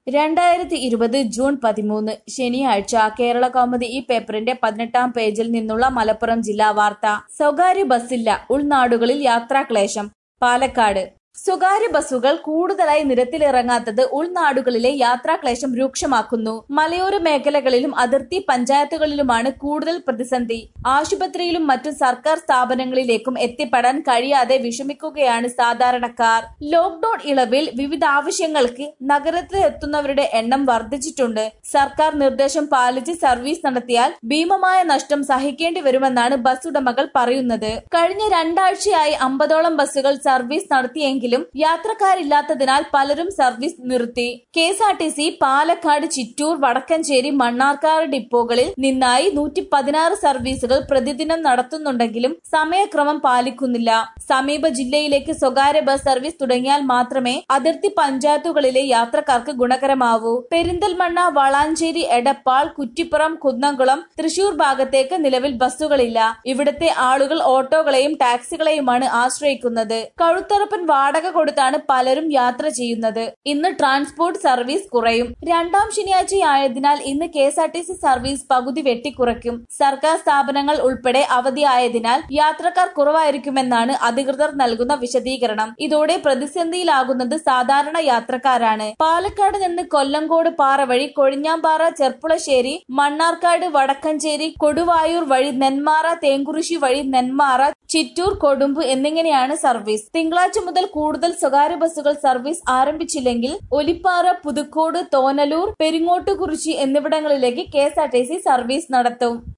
രണ്ടായിരത്തി ഇരുപത് ജൂൺ പതിമൂന്ന് ശനിയാഴ്ച കേരള കൗമുദി ഈ പേപ്പറിന്റെ പതിനെട്ടാം പേജിൽ നിന്നുള്ള മലപ്പുറം ജില്ലാ വാർത്ത സ്വകാര്യ ബസ്സില്ല ഉൾനാടുകളിൽ യാത്രാക്ലേശം പാലക്കാട് സ്വകാര്യ ബസ്സുകൾ കൂടുതലായി നിരത്തിലിറങ്ങാത്തത് ഉൾനാടുകളിലെ യാത്രാക്ലേശം രൂക്ഷമാക്കുന്നു മലയോര മേഖലകളിലും അതിർത്തി പഞ്ചായത്തുകളിലുമാണ് കൂടുതൽ പ്രതിസന്ധി ആശുപത്രിയിലും മറ്റു സർക്കാർ സ്ഥാപനങ്ങളിലേക്കും എത്തിപ്പെടാൻ കഴിയാതെ വിഷമിക്കുകയാണ് സാധാരണക്കാർ ലോക്ഡൌൺ ഇളവിൽ വിവിധ ആവശ്യങ്ങൾക്ക് നഗരത്തിൽ എത്തുന്നവരുടെ എണ്ണം വർദ്ധിച്ചിട്ടുണ്ട് സർക്കാർ നിർദ്ദേശം പാലിച്ച് സർവീസ് നടത്തിയാൽ ഭീമമായ നഷ്ടം സഹിക്കേണ്ടി വരുമെന്നാണ് ബസ് ഉടമകൾ പറയുന്നത് കഴിഞ്ഞ രണ്ടാഴ്ചയായി അമ്പതോളം ബസ്സുകൾ സർവീസ് നടത്തിയെങ്കിലും യാത്രക്കാരില്ലാത്തതിനാൽ പലരും സർവീസ് നിർത്തി K S R T C Palakkad Chittur Vadakkanchery Mannarkkad ഡിപ്പോകളിൽ നിന്നായി നൂറ്റി പതിനാറ് സർവീസുകൾ പ്രതിദിനം നടത്തുന്നുണ്ടെങ്കിലും സമയക്രമം പാലിക്കുന്നില്ല സമീപ ജില്ലയിലേക്ക് സ്വകാര്യ ബസ് സർവീസ് തുടങ്ങിയാൽ മാത്രമേ അതിർത്തി പഞ്ചായത്തുകളിലെ യാത്രക്കാർക്ക് ഗുണകരമാവൂ പെരിന്തൽമണ്ണ വളാഞ്ചേരി എടപ്പാൾ കുറ്റിപ്പുറം കുന്നംകുളം തൃശൂർ ഭാഗത്തേക്ക് നിലവിൽ ബസ്സുകളില്ല ഇവിടുത്തെ ആളുകൾ ഓട്ടോകളെയും ടാക്സികളെയുമാണ് ആശ്രയിക്കുന്നത് കഴുത്തറപ്പൻ വാടക കൊടുത്താണ് പലരും യാത്ര ചെയ്യുന്നത് ഇന്ന് ട്രാൻസ്പോർട്ട് സർവീസ് കുറയും രണ്ടാം ശനിയാഴ്ചയായതിനാൽ ഇന്ന് K S R T C service പകുതി വെട്ടിക്കുറയ്ക്കും സർക്കാർ സ്ഥാപനങ്ങൾ ഉൾപ്പെടെ അവധിയായതിനാൽ യാത്രക്കാർ കുറവായിരിക്കുമെന്നാണ് അധികൃതർ നൽകുന്ന വിശദീകരണം ഇതോടെ പ്രതിസന്ധിയിലാകുന്നത് സാധാരണ യാത്രക്കാരാണ് പാലക്കാട് നിന്ന് കൊല്ലങ്കോട് പാറ വഴി കൊഴിഞ്ഞാമ്പാറ ചെർപ്പുളശ്ശേരി മണ്ണാർക്കാട് വടക്കഞ്ചേരി കൊടുവായൂർ വഴി നെന്മാറ തേങ്കുറിശി വഴി നെന്മാറ ചിറ്റൂർ കൊടുമ്പ് എന്നിങ്ങനെയാണ് സർവീസ് തിങ്കളാഴ്ച മുതൽ കൂടുതൽ സ്വകാര്യ ബസ്സുകൾ സർവീസ് ആരംഭിച്ചില്ലെങ്കിൽ ഒലിപ്പാറ പുതുക്കോട് തോനലൂർ പെരിങ്ങോട്ടുകുറിച്ചി എന്നിവിടങ്ങളിലേക്ക് കെ സർവീസ് നടത്തും